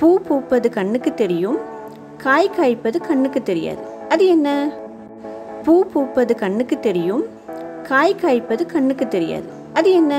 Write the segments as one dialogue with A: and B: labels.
A: பூ பூப்பது கண்ணுக்கு தெரியும் காய் காய்ப்பது கண்ணுக்கு தெரியாது அது என்ன பூ பூப்பது கண்ணுக்கு தெரியும் காய் காய்ப்பது கண்ணுக்கு தெரியாது அது என்ன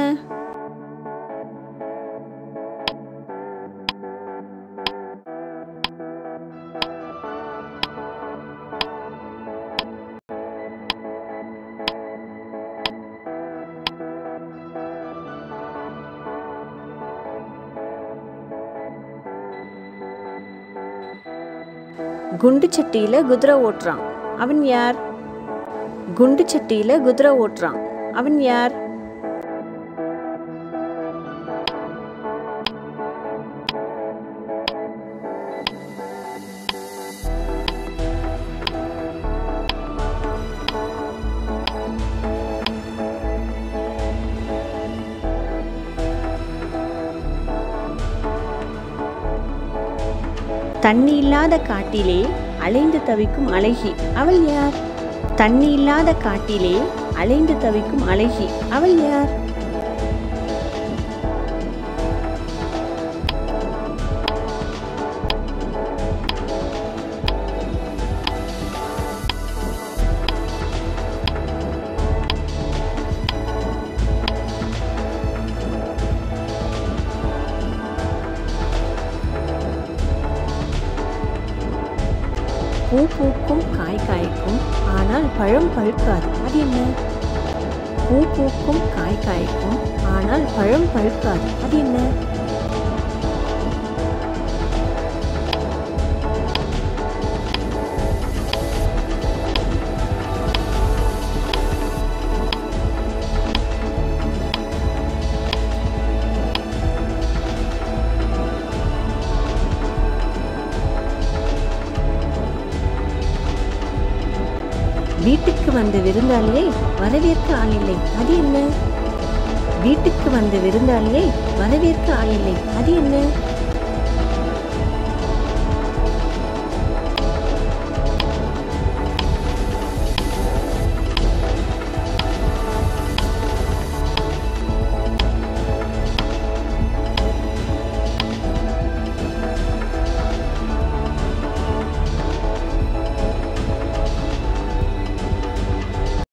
A: குண்டு சட்டியில குதிரை ஓட்டுறான் அவன் யார் குண்டு சட்டியில குதிரை ஓட்டுறான் அவன் யார் தண்ணி இல்லாத காட்டிலே அலைந்து தவிக்கும் அழகி அவள் யார் தண்ணி இல்லாத காட்டிலே அலைந்து தவிக்கும் அழகி அவள் யார் பூ பூக்கும் காய் காய்க்கும் ஆனால் பழம் பழுக்காது அது என்ன பூ பூக்கும் காய் காய்க்கும் ஆனால் பழம் பழுக்காது அது என்ன வீட்டுக்கு வந்த விருந்தாளியை வரவேற்க ஆள் இல்லை அது என்ன வீட்டுக்கு வந்த விருந்தாளியை வரவேற்க ஆள் இல்லை அது என்ன